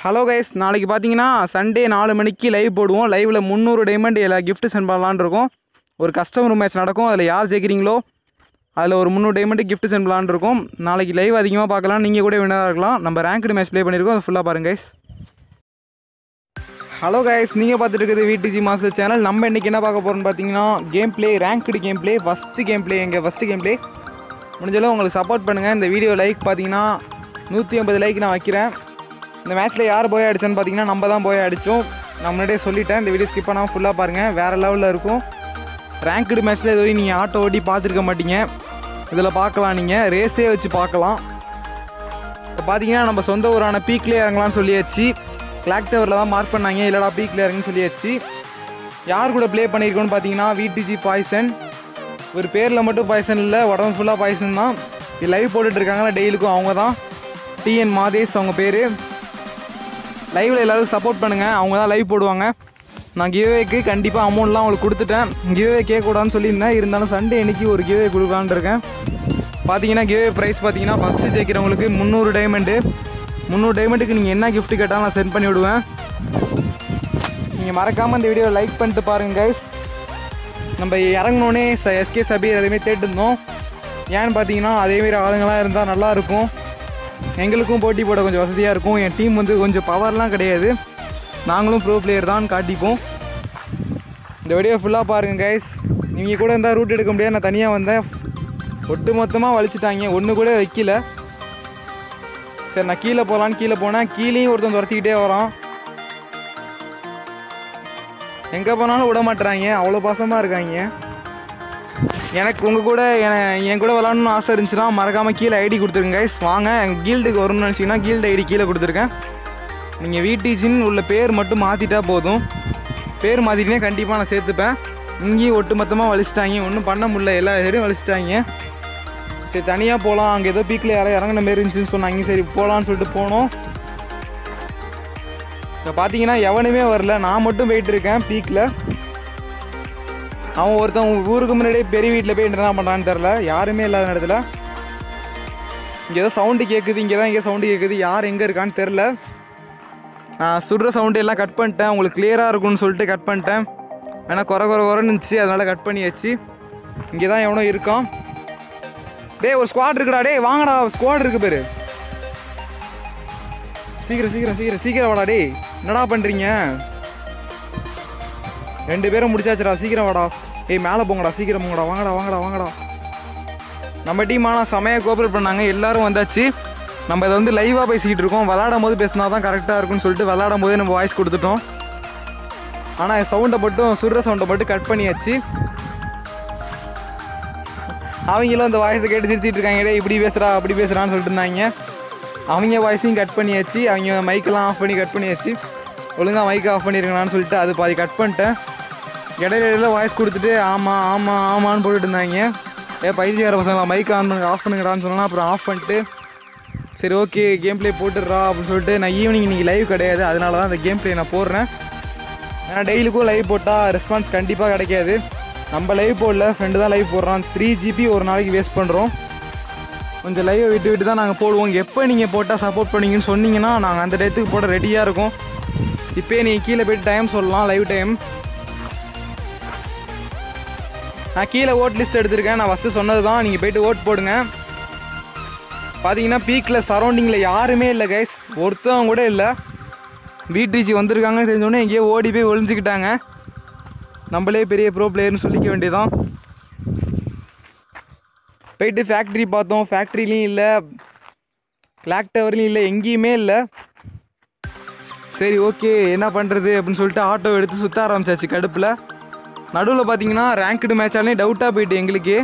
hello guys நாளைக்கு பார்த்தீங்கன்னா Sunday நாலு மணிக்கு லைவ் போடுவோம் லைவில் முந்நூறு டைமண்ட் எல்லா gift சென்ட் பண்ணலான்னு இருக்கோம் ஒரு கஸ்டமர் மேட்ச் நடக்கும் அதில் யார் ஜெயிக்கிறீங்களோ அதில் ஒரு முந்நூறு டைமண்ட் gift சென்ட் பண்ணலான்னு இருக்கோம் நாளைக்கு லைவ் அதிகமாக பார்க்கலாம் நீங்கள் கூட வினராக இருக்கலாம் நம்ம ரேங்க்டு மேட்ச் ப்ளே பண்ணியிருக்கோம் அதை ஃபுல்லாக பாருங்க கைஸ் ஹலோ கைஸ் நீங்கள் பார்த்துட்டு இருக்குது விடிஜி மாஸ்டர் சேனல் நம்ம இன்றைக்கி என்ன பார்க்க போகிறோம்னு பார்த்தீங்கன்னா game play ranked game play first game play எங்கள் ஃபஸ்ட்டு கேம் ப்ளே முடிஞ்சளவு உங்களுக்கு சப்போர்ட் பண்ணுங்கள் இந்த வீடியோ லைக் பார்த்தீங்கன்னா நூற்றி ஐம்பது லைக் நான் வைக்கிறேன் இந்த மேட்ச்சில் யார் போய் அடிச்சேன்னு பார்த்தீங்கன்னா நம்ம தான் போய் அடித்தோம் நான் முன்னாடியே சொல்லிட்டேன் இந்த வீடியோ ஸ்கிப் பண்ணாமல் ஃபுல்லாக பாருங்கள் வேறு லெவலில் இருக்கும் ரேங்க்டு மேட்ச்சில் இது வரைக்கும் நீங்கள் ஆட்டோ ஓட்டி பார்த்துருக்க மாட்டீங்க இதில் பார்க்கலாம் நீங்கள் ரேஸே வச்சு பார்க்கலாம் இப்போ பார்த்தீங்கன்னா நம்ம சொந்த ஊரான பீக்லேயே இறங்கலாம்னு சொல்லியாச்சு கிளாக் டவரில் தான் மார்க் பண்ணாங்க இல்லைடா பீக்கில் இறங்குன்னு சொல்லியாச்சு யார் கூட ப்ளே பண்ணியிருக்கோன்னு பார்த்தீங்கன்னா விடிஜி பாய்சன் ஒரு பேரில் மட்டும் பாய்சன் இல்லை உடம்பு ஃபுல்லாக பாய்சன் தான் லைவ் போட்டுட்டு இருக்காங்களா டெய்லிக்கும் அவங்க தான் டிஎன் மாதேஷ் அவங்க பேர் லைவில் எல்லாரும் சப்போர்ட் பண்ணுங்கள் அவங்க தான் லைவ் போடுவாங்க நான் கிவ்வேக்கு கண்டிப்பாக அமௌண்ட்லாம் அவங்களுக்கு கொடுத்துட்டேன் கிவ்வே கேட்கக்கூடாதுன்னு சொல்லியிருந்தேன் இருந்தாலும் சண்டே அன்னைக்கு ஒரு கிவ்வே கொடுக்கலான்னு இருக்கேன் பார்த்தீங்கன்னா கிவ்வே ப்ரைஸ் பார்த்தீங்கன்னா ஃபஸ்ட்டு ஜெயிக்கிறவங்களுக்கு முந்நூறு டைமண்டு முந்நூறு டைமண்டுக்கு நீங்கள் என்ன gift கேட்டாலும் நான் சென்ட் பண்ணி விடுவேன் நீங்கள் மறக்காமல் இந்த வீடியோவை லைக் பண்ணிட்டு பாருங்கள் கைஸ் நம்ம இறங்கினோடனே ச எஸ்கே சபீர் எதுவுமே இருந்தோம் ஏன்னு பார்த்தீங்கன்னா அதேமாரி ஆளுங்களாம் இருந்தால் நல்லாயிருக்கும் எங்களுக்கும் போட்டி போட கொஞ்சம் வசதியாக இருக்கும் என் டீம் வந்து கொஞ்சம் பவர்லாம் கிடையாது நாங்களும் ப்ரோ பிளேயர் தான் காட்டிப்போம் இந்த வீடியோ ஃபுல்லாக பாருங்கள் கைஸ் நீங்கள் கூட இருந்தால் ரூட் எடுக்க முடியாது நான் தனியாக வந்தேன் ஒட்டு மொத்தமாக வலிச்சிட்டாங்க ஒன்று கூட வைக்கல சரி நான் கீழே போகலான்னு கீழே போனேன் கீழேயும் ஒருத்தன் துரத்திக்கிட்டே வரான் எங்கே போனாலும் விட மாட்டுறாங்க அவ்வளோ பாசமாக இருக்காங்க எனக்கு உங்கள் கூட என- என் கூட விளாடணும்னு ஆசை இருந்துச்சுன்னா மறக்காமல் கீழே ஐடி கொடுத்துருங்க கைஸ் வாங்க எங்கள் கீல்டுக்கு வரணும்னு நினச்சிங்கன்னா கீல்டு ஐடி கீழே கொடுத்துருக்கேன் நீங்கள் விடிஜின்னு உள்ள பேர் மட்டும் மாற்றிட்டா போதும் பேர் மாற்றிட்டே கண்டிப்பாக நான் சேர்த்துப்பேன் இங்கேயும் ஒட்டு மொத்தமாக வலிச்சிட்டாங்க ஒன்றும் பண்ண முடியல எல்லா சைடும் வலிச்சிட்டாங்க சரி தனியாக போகலாம் அங்கே ஏதோ பீக்கில் யாரும் இறங்கின மாரி இருந்துச்சுன்னு சொன்னாங்க சரி போகலான்னு சொல்லிட்டு போனோம் இப்போ பார்த்தீங்கன்னா எவனுமே வரல நான் மட்டும் போயிட்டு இருக்கேன் பீக்கில் அவன் ஒருத்தன் ஊருக்கு முன்னாடியே பெரிய வீட்டில் போய் என்ன பண்ணுறான்னு தெரில யாருமே இல்லாத இடத்துல இங்கே ஏதோ சவுண்டு கேட்குது இங்கே தான் இங்கே சவுண்டு கேட்குது யார் எங்கே இருக்கான்னு தெரில நான் சுடுற சவுண்டு எல்லாம் கட் பண்ணிட்டேன் உங்களுக்கு கிளியராக இருக்கும்னு சொல்லிட்டு கட் பண்ணிட்டேன் ஏன்னா குறை குறை குறைன்னு இருந்துச்சு அதனால் கட் பண்ணியாச்சு இங்கே தான் எவனோ இருக்கான் டேய் ஒரு ஸ்குவாட் இருக்குடா டேய் வாங்கடா ஸ்குவாட் இருக்கு பேரு சீக்கிரம் சீக்கிரம் சீக்கிரம் சீக்கிரம் வாடா டேய் என்னடா பண்ணுறீங்க ரெண்டு பேரும் முடிச்சாச்சுடா சீக்கிரம் வாடா ஏய் மேலே போங்கடா சீக்கிரம் போங்கடா வாங்கடா வாங்கடா வாங்கடா நம்ம டீம் ஆனால் செமையாக கோஆப்ரேட் பண்ணாங்க எல்லாரும் வந்தாச்சு நம்ம இதை வந்து லைவாக பேசிக்கிட்டு இருக்கோம் விளாடும் போது பேசினா தான் கரெக்டாக இருக்கும்னு சொல்லிட்டு விளாடும் போதே நம்ம வாய்ஸ் கொடுத்துட்டோம் ஆனால் சவுண்டை மட்டும் சுடுற சவுண்டை மட்டும் கட் பண்ணியாச்சு அவங்களும் அந்த வாய்ஸை கேட்டு சிரிச்சிட்டு இருக்காங்க டேய் இப்படி பேசுகிறா அப்படி பேசுகிறான்னு சொல்லிட்டு இருந்தாங்க அவங்க வாய்ஸையும் கட் பண்ணியாச்சு அவங்க மைக்கெல்லாம் ஆஃப் பண்ணி கட் பண்ணியாச்சு ஒழுங்காக மைக்கை ஆஃப் பண்ணியிருக்கலான்னு சொல்லிட்டு அது பாதி கட் பண்ணிட்டேன் இடையில இடையில வாய்ஸ் கொடுத்துட்டு ஆமாம் ஆமாம் ஆமான்னு போட்டுட்டு இருந்தாங்க ஏ பைத்தியார பசங்களா மைக் ஆன் பண்ணுங்க ஆஃப் பண்ணுங்கடான்னு சொன்னா அப்புறம் ஆஃப் பண்ணிட்டு சரி ஓகே கேம் ப்ளே போட்டுடுறா அப்படின்னு சொல்லிட்டு நான் ஈவினிங் இன்னைக்கு லைவ் கிடையாது அதனால தான் அந்த கேம் ப்ளே நான் போடுறேன் ஏன்னா டெய்லிக்கும் லைவ் போட்டால் ரெஸ்பான்ஸ் கண்டிப்பாக கிடைக்காது நம்ம லைவ் போடல ஃப்ரெண்டு தான் லைவ் போடுறான் த்ரீ ஜிபி ஒரு நாளைக்கு வேஸ்ட் பண்ணுறோம் கொஞ்சம் லைவை விட்டு விட்டு தான் நாங்கள் போடுவோம் எப்போ நீங்கள் போட்டால் சப்போர்ட் பண்ணீங்கன்னு சொன்னீங்கன்னா நாங்கள் அந்த டயத்துக்கு போட ரெடியாக இருக்கோம் இப்போயே நீங்கள் கீழே போயிட்டு டைம் சொல்லலாம் லைவ் டைம் நான் கீழே ஓட் லிஸ்ட் எடுத்திருக்கேன் நான் ஃபஸ்ட்டு சொன்னது தான் நீங்கள் போயிட்டு ஓட் போடுங்க பார்த்தீங்கன்னா பீக்கில் சரௌண்டிங்கில் யாருமே இல்லை கைஸ் ஒருத்தவங்க கூட இல்லை பிடிஜி வந்திருக்காங்கன்னு தெரிஞ்சோடனே எங்கேயோ ஓடி போய் ஒளிஞ்சிக்கிட்டாங்க நம்மளே பெரிய ப்ரோ பிளேயர்னு சொல்லிக்க வேண்டியதான் போயிட்டு ஃபேக்ட்ரி பார்த்தோம் ஃபேக்ட்ரிலையும் இல்லை கிளாக் டவர்லையும் இல்லை எங்கேயுமே இல்லை சரி ஓகே என்ன பண்ணுறது அப்படின்னு சொல்லிட்டு ஆட்டோ எடுத்து சுற்ற ஆரம்பிச்சாச்சு கடுப்பில் நடுவில் பார்த்தீங்கன்னா ரேங்க்டு மேட்சாலே டவுட்டாக போயிட்டு எங்களுக்கு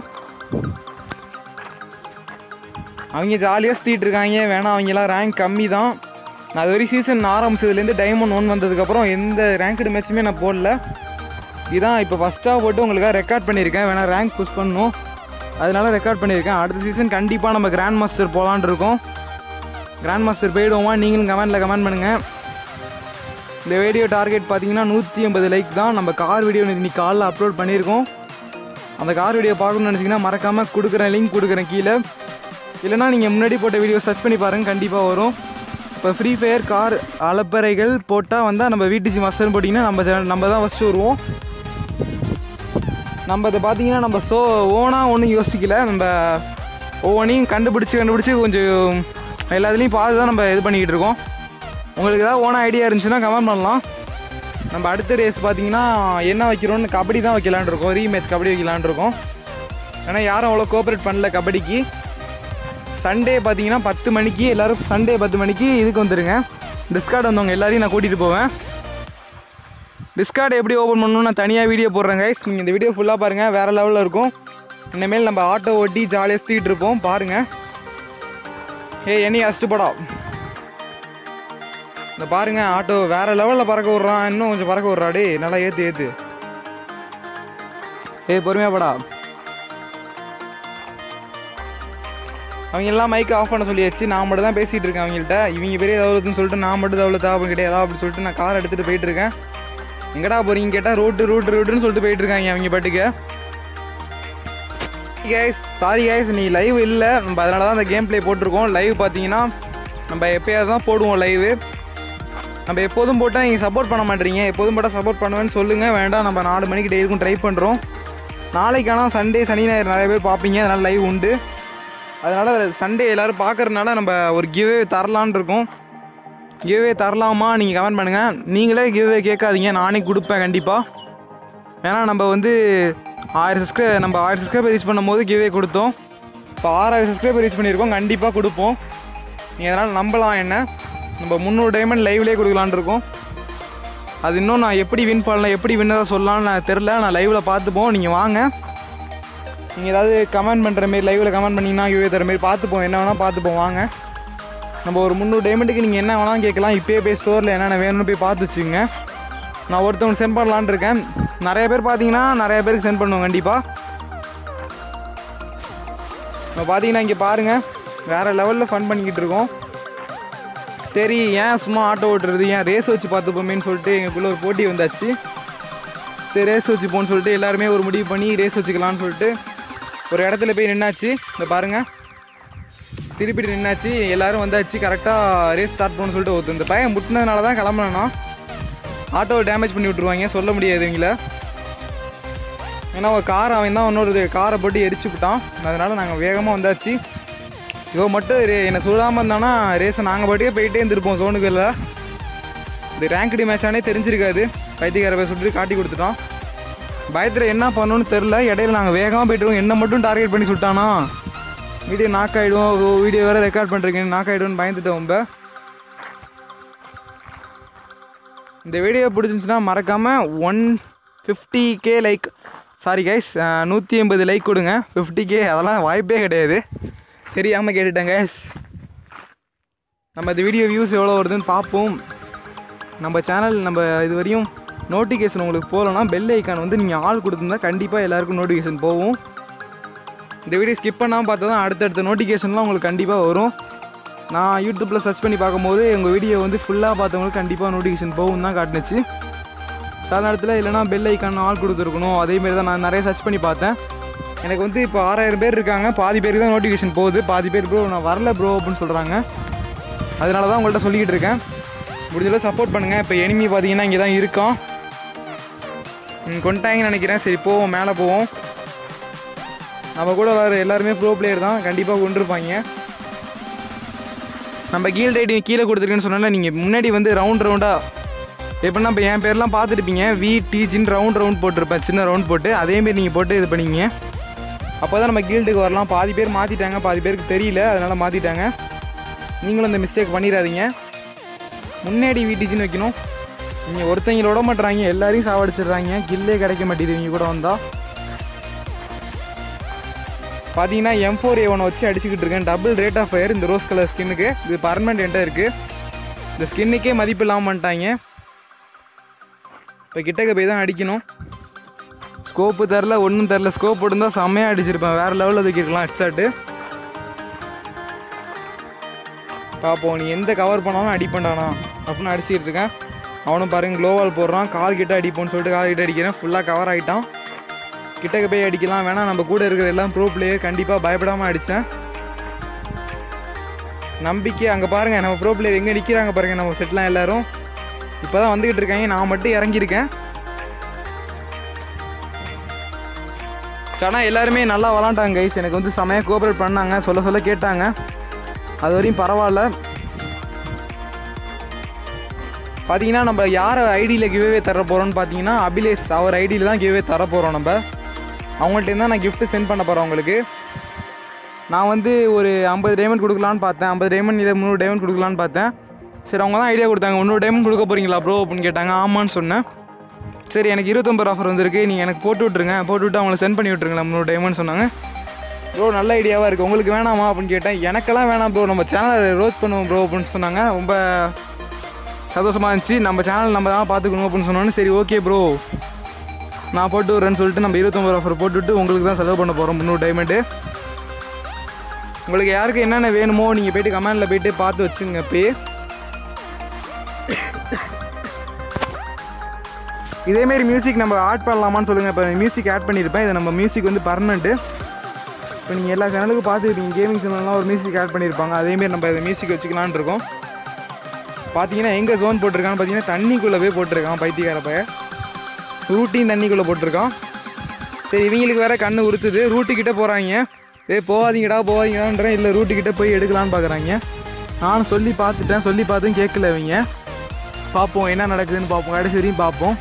அவங்க ஜாலியாக சுற்றிட்டு இருக்காங்க வேணாம் அவங்கெல்லாம் ரேங்க் கம்மி தான் நான் அது வரைக்கும் சீசன் ஆரம்பிச்சதுலேருந்து டைமண்ட் ஒன் வந்ததுக்கப்புறம் எந்த ரேங்க்டு மேட்சுமே நான் போடல இதான் இப்போ ஃபஸ்ட்டாக போட்டு உங்களுக்காக ரெக்கார்ட் பண்ணியிருக்கேன் வேணா ரேங்க் புஷ் பண்ணணும் அதனால ரெக்கார்ட் பண்ணியிருக்கேன் அடுத்த சீசன் கண்டிப்பாக நம்ம கிராண்ட் மாஸ்டர் போகலான் இருக்கோம் கிராண்ட் மாஸ்டர் போயிடுவோமா நீங்களும் கமெண்ட்டில் கமெண்ட் பண்ணுங்கள் இந்த வீடியோ டார்கெட் பார்த்தீங்கன்னா நூற்றி ஐம்பது லைக் தான் நம்ம கார் வீடியோ இன்னைக்கு காலைல அப்லோட் பண்ணியிருக்கோம் அந்த கார் வீடியோ பார்க்கணும்னு நினச்சிங்கன்னா மறக்காமல் கொடுக்குறேன் லிங்க் கொடுக்குறேன் கீழே இல்லைனா நீங்கள் முன்னாடி போட்ட வீடியோ சர்ச் பண்ணி பாருங்கள் கண்டிப்பாக வரும் இப்போ ஃப்ரீ ஃபயர் கார் அலப்பறைகள் போட்டால் வந்தால் நம்ம வீட்டுச்சி மாஸ்டர்னு போட்டிங்கன்னா நம்ம channel- நம்ம தான் ஃபஸ்ட்டு வருவோம் நம்ம இதை பார்த்தீங்கன்னா நம்ம ஸோ ஓனாக ஒன்றும் யோசிக்கல நம்ம ஒவ்வொன்றையும் கண்டுபிடிச்சி கண்டுபிடிச்சி கொஞ்சம் எல்லாத்துலேயும் பார்த்து தான் நம்ம இது பண்ணிக்கிட்டு இருக்கோம் உங்களுக்கு ஏதாவது ஓனாக ஐடியா இருந்துச்சுன்னா கமெண்ட் பண்ணலாம் நம்ம அடுத்த ரேஸ் பார்த்தீங்கன்னா என்ன வைக்கிறோன்னு கபடி தான் வைக்கலான்னு இருக்கோம் ரீமேட்ச் கபடி வைக்கலான்னு இருக்கோம் ஏன்னா யாரும் அவ்வளோ கோஆப்ரேட் பண்ணல கபடிக்கு சண்டே பார்த்தீங்கன்னா பத்து மணிக்கு எல்லோரும் சண்டே பத்து மணிக்கு இதுக்கு வந்துடுங்க டிஸ்கார்ட் வந்தவங்க எல்லாரையும் நான் கூட்டிகிட்டு போவேன் டிஸ்கார்ட் எப்படி ஓப்பன் பண்ணணும்னு நான் தனியாக வீடியோ போடுறேன் கைஸ் நீங்கள் இந்த வீடியோ ஃபுல்லாக பாருங்கள் வேறு லெவலில் இருக்கும் இனிமேல் நம்ம ஆட்டோ ஓட்டி ஜாலியாக சுற்றிக்கிட்டு இருப்போம் பாருங்கள் ஏ என்னையும் அசிட்டு படா இந்த பாருங்க ஆட்டோ வேற லெவலில் பறக்க விட்றான் இன்னும் கொஞ்சம் பறக்க விட்றா டேய் நல்லா ஏற்று ஏற்று ஏய் பொறுமையா படா அவங்க எல்லாம் மைக் ஆஃப் பண்ண சொல்லியாச்சு நான் மட்டும் தான் பேசிகிட்டு இருக்கேன் அவங்கள்ட்ட இவங்க பெரிய தவளத்துன்னு சொல்லிட்டு நான் மட்டும் தவளத்தா அப்படின்னு கிடையாது அப்படின்னு சொல்லிட்டு நான் கார் எடுத்துகிட்டு போயிட்டு இருக்கேன் எங்கடா போறீங்க கேட்டால் ரோட்டு ரோட்டு ரோட்டுன்னு சொல்லிட்டு போயிட்டு இருக்காங்க அவங்க பாட்டுக்கு கைஸ் சாரி கைஸ் நீ லைவ் இல்லை நம்ம அதனால தான் அந்த கேம் ப்ளே போட்டிருக்கோம் லைவ் பார்த்தீங்கன்னா நம்ம எப்பயாவது தான் போடுவோம் லைவ் நம்ம எப்போதும் போட்டால் நீங்கள் சப்போர்ட் பண்ண மாட்டீங்க எப்போதும் போட்டால் சப்போர்ட் பண்ணுவேன்னு சொல்லுங்கள் வேண்டாம் நம்ம நாலு மணிக்கு டெய்லிக்கும் ட்ரை பண்ணுறோம் நாளைக்கு ஆனால் சண்டே சனி ஞாயிறு நிறைய பேர் பார்ப்பீங்க அதனால் லைவ் உண்டு அதனால் சண்டே எல்லோரும் பார்க்கறதுனால நம்ம ஒரு கிவ்வே தரலான்னு இருக்கோம் கிவ்வே தரலாமா நீங்கள் கமெண்ட் பண்ணுங்கள் நீங்களே கிவ்வே கேட்காதீங்க நானே கொடுப்பேன் கண்டிப்பாக ஏன்னா நம்ம வந்து ஆயிரம் சப்ஸ்கிரை நம்ம ஆயிரம் சப்ஸ்கிரைபர் ரீச் பண்ணும்போது கிவ்வே கொடுத்தோம் இப்போ ஆறாயிரம் சப்ஸ்கிரைபர் ரீச் பண்ணியிருக்கோம் கண்டிப்பாக கொடுப்போம் நீங்கள் அதனால் நம்பலாம் என்ன நம்ம முந்நூறு டைமண்ட் லைவ்லேயே கொடுக்கலான்னு இருக்கோம் அது இன்னும் நான் எப்படி வின் பண்ணலாம் எப்படி வின்னராக சொல்லலாம்னு நான் தெரில நான் லைவில் பார்த்துப்போம் நீங்கள் வாங்க நீங்கள் ஏதாவது கமெண்ட் பண்ணுற மாரி லைவில் கமெண்ட் பண்ணிங்கன்னா கிவ்வே தர மாரி பார்த்துப்போம் என்ன வேணால் பார்த்துப்போம் வாங்க நம்ம ஒரு முந்நூறு டைமண்டுக்கு நீங்கள் என்ன வேணாலும் கேட்கலாம் இப்போயே போய் ஸ்டோரில் என்னென்ன வேணும்னு போய் பார்த்து வச்சுங்க நான் ஒருத்தவங்க சென்ட் பண்ணலான்னு இருக்கேன் நிறைய பேர் பார்த்தீங்கன்னா நிறைய பேருக்கு சென்ட் பண்ணுவோம் கண்டிப்பாக இப்போ பார்த்தீங்கன்னா இங்கே பாருங்கள் வேறு லெவலில் ஃபன் பண்ணிக்கிட்டு இருக்கோம் சரி ஏன் சும்மா ஆட்டோ ஓட்டுறது ஏன் ரேஸ் வச்சு பார்த்துப்போமேன்னு சொல்லிட்டு எங்களுக்குள்ள ஒரு போட்டி வந்தாச்சு சரி ரேஸ் வச்சுப்போன்னு சொல்லிட்டு எல்லாருமே ஒரு முடிவு பண்ணி ரேஸ் வச்சுக்கலான்னு சொல்லிட்டு ஒரு இடத்துல போய் நின்னாச்சு இந்த பாருங்கள் திருப்பி நின்னாச்சு எல்லாரும் வந்தாச்சு கரெக்டாக ரேஸ் ஸ்டார்ட் பண்ணணும்னு சொல்லிட்டு ஒருத்தர் இந்த பையன் முட்டினதுனால தான் கிளம்புனா ஆட்டோவை டேமேஜ் பண்ணி விட்ருவாங்க சொல்ல முடியாது இவங்கள ஏன்னா ஒரு கார் அவன் தான் இன்னொரு காரை போட்டு எரிச்சு விட்டான் அதனால் நாங்கள் வேகமாக வந்தாச்சு இவன் மட்டும் ரே- என்னை சொல்லாமல் இருந்தானா ரேஸை நாங்கள் பாட்டுக்கே போயிட்டே இருந்திருப்போம் ஜோனுக்குள்ள இது ரேங்க்டு மேட்ச் ஆனே தெரிஞ்சிருக்காது பைத்தியக்கார பேர் சொல்லிட்டு காட்டி கொடுத்துட்டான் பயத்தில் என்ன பண்ணணும்னு தெரில இடையில நாங்கள் வேகமாக போயிட்டுருவோம் என்ன மட்டும் டார்கெட் பண்ணி சுட்டானா வீடியோ நாக் ஆகிடும் வீடியோ வேறு ரெக்கார்ட் பண்ணுறீங்க நாக் ஆகிடும்னு பயந்துட்டேன் ரொம்ப இந்த வீடியோ பிடிச்சிருந்துச்சுன்னா மறக்காமல் one fifty K like sorry guys நூற்றி எண்பது லைக் கொடுங்க ஃபிஃப்டி கே அதெல்லாம் வாய்ப்பே கிடையாது தெரியாமல் கேட்டுட்டேன் கைஸ் நம்ம இந்த வீடியோ வியூஸ் எவ்வளோ வருதுன்னு பார்ப்போம் நம்ம சேனல் நம்ம இது வரையும் நோட்டிஃபிகேஷன் உங்களுக்கு போகலன்னா பெல் ஐக்கான் வந்து நீங்கள் ஆள் கொடுத்துருந்தா கண்டிப்பாக எல்லாருக்கும் நோட்டிஃபிகேஷன் போகும் இந்த வீடியோ ஸ்கிப் பண்ணாமல் பார்த்தா தான் அடுத்தடுத்த நோட்டிஃபிகேஷன்லாம் உங்களுக்கு கண்டிப்பாக வரும் நான் யூடியூப்பில் சர்ச் பண்ணி பார்க்கும்போது உங்கள் வீடியோ வந்து ஃபுல்லாக பார்த்தவங்களுக்கு கண்டிப்பாக நோட்டிஃபிகேஷன் போகும் தான் காட்டுனுச்சு சில நேரத்தில் இல்லைனா பெல் ஐக்கான் ஆள் கொடுத்துருக்கணும் அதேமாரி தான் நான் நிறைய சர்ச் பண்ணி பார்த்தேன் எனக்கு வந்து இப்போ ஆறாயிரம் பேர் இருக்காங்க பாதி பேருக்கு தான் நோட்டிஃபிகேஷன் போகுது பாதி பேர் ப்ரோ நான் வரல ப்ரோ அப்படின்னு சொல்கிறாங்க அதனால தான் உங்கள்கிட்ட சொல்லிக்கிட்டு இருக்கேன் முடிஞ்சளவு சப்போர்ட் பண்ணுங்கள் இப்போ எனிமி பார்த்தீங்கன்னா இங்கே தான் இருக்கோம் ம், கொண்டாங்கன்னு நினைக்கிறேன் சரி போவோம் மேலே போவோம் நம்ம கூட வர எல்லாருமே ப்ரோ பிளேயர் தான் கண்டிப்பாக கொண்டிருப்பாங்க நம்ம கீழ் ரேட்டிங் கீழே கொடுத்துருக்கேன்னு சொன்னால நீங்கள் முன்னாடி வந்து ரவுண்ட் ரவுண்டாக எப்படின்னா இப்போ என் பேர்லாம் பார்த்துருப்பீங்க வி டிஜின்னு ரவுண்ட் ரவுண்ட் போட்டிருப்பேன் சின்ன ரவுண்ட் போட்டு அதேமாரி நீங்கள் போட்டு இது பண்ணிங்க அப்போ தான் நம்ம கீல்டுக்கு வரலாம் பாதி பேர் மாற்றிட்டாங்க பாதி பேருக்கு தெரியல அதனால் மாற்றிட்டாங்க நீங்களும் இந்த மிஸ்டேக் பண்ணிடாதீங்க முன்னாடி விடிஜின்னு வைக்கணும் நீங்கள் ஒருத்தங்க விட மாட்டுறாங்க எல்லாரையும் சாவடிச்சிடுறாங்க கில்லே கிடைக்க மாட்டேங்குது இவங்க கூட வந்தால் பார்த்தீங்கன்னா எம் ஃபோர் ஏ ஒன் வச்சு அடிச்சுக்கிட்டு இருக்கேன் டபுள் ரேட் ஆஃப் ஃபயர் இந்த ரோஸ் கலர் ஸ்கின்னுக்கு இது பர்மனெண்ட் என்கிட்ட இருக்குது இந்த ஸ்கின்னுக்கே மதிப்பு இல்லாமல் பண்ணிட்டாங்க இப்போ கிட்டக்க போய் தான் அடிக்கணும் ஸ்கோப்பு தரல ஒன்றும் தரல ஸ்கோப் இருந்தால் செம்மையாக அடிச்சிருப்பேன் வேறு லெவலில் தூக்கிருக்கலாம் ஹெட்ஷாட்டு பார்ப்போம் நீ எந்த கவர் பண்ணாலும் அடிப்பண்டானா அப்படின்னு அடிச்சிட்டு இருக்கேன் அவனும் பாருங்க க்ளோவால் போடுறான் கால் கிட்ட அடிப்போம்னு சொல்லிட்டு கால் கிட்ட அடிக்கிறேன் ஃபுல்லாக கவர் ஆகிட்டான் கிட்டக்க போய் அடிக்கலாம் வேணா நம்ம கூட இருக்கிற எல்லாம் ப்ரோ பிளேயர் கண்டிப்பாக பயப்படாமல் அடித்தேன் நம்பிக்கை அங்கே பாருங்கள் நம்ம ப்ரோ பிளேயர் எங்கே நிற்கிறாங்க பாருங்கள் நம்ம செட்லாம் எல்லாரும் இப்போ தான் வந்துக்கிட்டு இருக்காங்க நான் மட்டும் இறங்கியிருக்கேன் ஆனால் எல்லாருமே நல்லா விளாண்டாங்க கைஸ் எனக்கு வந்து செமையாக கோஆப்ரேட் பண்ணாங்க சொல்ல சொல்ல கேட்டாங்க அது வரையும் பரவாயில்ல பார்த்தீங்கன்னா நம்ம யார் ஐடியில் கிவ்வே தர போகிறோம்னு பார்த்தீங்கன்னா அபிலேஷ் அவர் ஐடியில் தான் கிவ்வே தர போகிறோம் நம்ம அவங்கள்ட்ட தான் நான் gift சென்ட் பண்ண போகிறேன் உங்களுக்கு நான் வந்து ஒரு ஐம்பது டைமண்ட் கொடுக்கலான்னு பார்த்தேன் ஐம்பது டைமண்ட் இல்லை முந்நூறு டைமண்ட் கொடுக்கலான்னு பார்த்தேன் சரி அவங்க தான் ஐடியா கொடுத்தாங்க முந்நூறு டைமண்ட் கொடுக்க போகிறீங்களா ப்ரோ அப்படின்னு கேட்டாங்க ஆமான்னு சொன்னேன் சரி எனக்கு இருபத்தொம்பது ஆஃபர் வந்திருக்கு நீங்கள் எனக்கு போட்டு விட்ருங்க போட்டு விட்டு அவங்களை சென்ட் பண்ணி விட்ருங்களா முந்நூறு டைமண்ட் சொன்னாங்க ப்ரோ நல்ல ஐடியாவாக இருக்குது உங்களுக்கு வேணாமா அப்படின்னு கேட்டேன் எனக்கெல்லாம் வேணாம் ப்ரோ நம்ம சேனலை ரோஸ் பண்ணுவோம் ப்ரோ அப்படின்னு சொன்னாங்க ரொம்ப சந்தோஷமாக இருந்துச்சு நம்ம சேனல் நம்ம தான் பார்த்துக்கணும் அப்படின்னு சொன்னோன்னே சரி ஓகே ப்ரோ நான் போட்டு விட்றேன்னு சொல்லிட்டு நம்ம இருபத்தொம்பது ஆஃபர் போட்டுவிட்டு உங்களுக்கு தான் செலவு பண்ண போகிறோம் முந்நூறு டைமண்டு உங்களுக்கு யாருக்கு என்னென்ன வேணுமோ நீங்கள் போயிட்டு கமெண்டில் போயிட்டு பார்த்து வச்சுங்க இப்போயே இதேமாரி மியூசிக் நம்ம ஆட் பண்ணலாமான்னு சொல்லுங்கள் இப்போ மியூசிக் ஆட் பண்ணியிருப்பேன் இது நம்ம மியூசிக் வந்து பர்மனெண்ட்டு இப்போ நீங்கள் எல்லா சேனலுக்கும் பார்த்துருப்பீங்க கேமிங் சேனல்லாம் ஒரு மியூசிக் ஆட் பண்ணியிருப்பாங்க அதேமாரி நம்ம இதை மியூசிக் வச்சுக்கலான்னு இருக்கோம் பார்த்தீங்கன்னா எங்கே ஜோன் போட்டிருக்கான்னு பார்த்தீங்கன்னா தண்ணிக்குள்ளே போய் போட்டிருக்கான் பைத்தியக்கார பையன் ரூட்டையும் தண்ணிக்குள்ளே போட்டிருக்கான் சரி இவங்களுக்கு வேற கண்ணு உறுத்துது ரூட்டு கிட்ட போகிறாங்க ஏய் போகாதீங்கடா போகாதீங்கடான்றேன் இல்லை ரூட்டு கிட்ட போய் எடுக்கலான்னு பார்க்குறாங்க நானும் சொல்லி பார்த்துட்டேன் சொல்லி பார்த்தும் கேட்கல இவங்க பார்ப்போம் என்ன நடக்குதுன்னு பார்ப்போம் கடைசி வரையும் பார்ப்போம்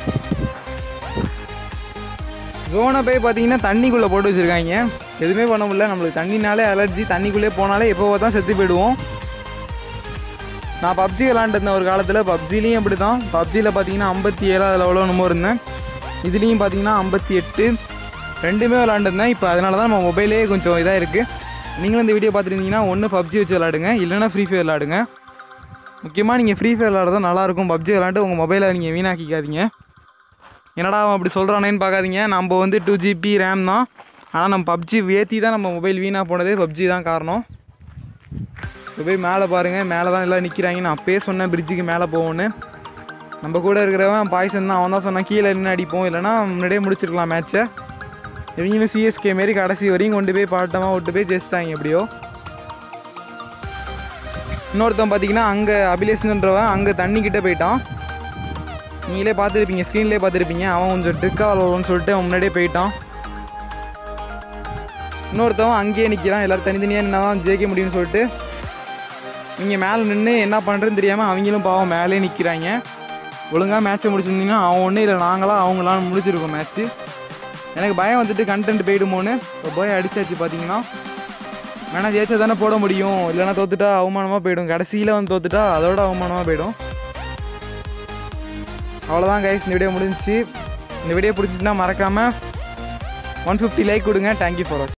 ஜோனை போய் பார்த்தீங்கன்னா தண்ணிக்குள்ளே போட்டு வச்சுருக்காங்க எதுவுமே பண்ண முடியல நம்மளுக்கு தண்ணினாலே அலர்ஜி தண்ணிக்குள்ளே போனாலே எப்போ தான் செத்து போயிடுவோம் நான் பப்ஜி விளாண்டுருந்தேன் ஒரு காலத்தில் பப்ஜிலையும் அப்படி தான் பப்ஜியில் பார்த்தீங்கன்னா ஐம்பத்தி ஏழாவது லெவலோ என்னமோ இருந்தேன் இதுலேயும் பார்த்தீங்கன்னா ஐம்பத்தி எட்டு ரெண்டுமே விளாண்டுருந்தேன் இப்போ அதனால தான் நம்ம மொபைலே கொஞ்சம் இதாக இருக்குது நீங்களும் இந்த வீடியோ பார்த்துருந்தீங்கன்னா ஒன்று பப்ஜி வச்சு விளாடுங்க இல்லைன்னா ஃப்ரீ ஃபயர் விளாடுங்க முக்கியமாக நீங்கள் ஃப்ரீ ஃபயர் விளாட்றது நல்லாயிருக்கும் பப்ஜி விளாண்டு உங்கள் மொபைலை நீங்கள் வீணாக்கிக்காதீங்க என்னடா அவன் அப்படி சொல்கிறானேன்னு பார்க்காதீங்க நம்ம வந்து டூ ஜிபி ரேம் தான் ஆனால் நம்ம பப்ஜி ஏற்றி தான் நம்ம மொபைல் வீணாக போனதே பப்ஜி தான் காரணம் இப்போ போய் மேலே பாருங்கள் மேலே தான் எல்லாம் நிற்கிறாங்க நான் அப்பயே சொன்னேன் பிரிட்ஜுக்கு மேலே போவோன்னு நம்ம கூட இருக்கிறவன் பாய்சன் தான் அவன் தான் சொன்னான் கீழே நின்று அடிப்போம் இல்லைனா முன்னாடியே முடிச்சிருக்கலாம் மேட்ச்சை இவங்களும் சிஎஸ்கே மாரி கடைசி வரையும் கொண்டு போய் பாட்டமாக விட்டு போய் ஜெயிச்சிட்டாங்க எப்படியோ இன்னொருத்தன் பார்த்தீங்கன்னா அங்கே அபிலேஷன்றவன் அங்கே தண்ணிக்கிட்ட போயிட்டான் நீங்களே பார்த்துருப்பீங்க ஸ்க்ரீன்லேயே பார்த்துருப்பீங்க அவன் கொஞ்சம் ட்ரிக்காக வரும்னு சொல்லிட்டு அவன் முன்னாடியே போயிட்டான் இன்னொருத்தவன் அங்கேயே நிற்கிறான் எல்லோரும் தனித்தனியாக நின்னா தான் ஜெயிக்க முடியும்னு சொல்லிட்டு இங்கே மேலே நின்று என்ன பண்ணுறதுன்னு தெரியாமல் அவங்களும் பாவம் மேலே நிற்கிறாங்க ஒழுங்காக மேட்ச்சை முடிச்சிருந்தீங்கன்னா அவன் ஒன்றும் இல்லை நாங்களா அவங்களாம் முடிச்சிருக்கோம் மேட்ச்சு எனக்கு பயம் வந்துட்டு கண்டென்ட் போயிடுமோன்னு இப்போ போய் அடிச்சாச்சு பார்த்தீங்கன்னா வேணா ஜெயிச்சா தானே போட முடியும் இல்லைன்னா தோத்துட்டா அவமானமாக போயிடும் கடைசியில் வந்து தோத்துட்டா அதோட அவமானமாக போயிடும் அவ்வளோதான் கைஸ் இந்த வீடியோ முடிஞ்சுச்சு இந்த வீடியோ பிடிச்சிட்டுனா மறக்காமல் ஒன் ஃபிஃப்டி லைக் கொடுங்க தேங்க்யூ ஃபார் வாட்ச்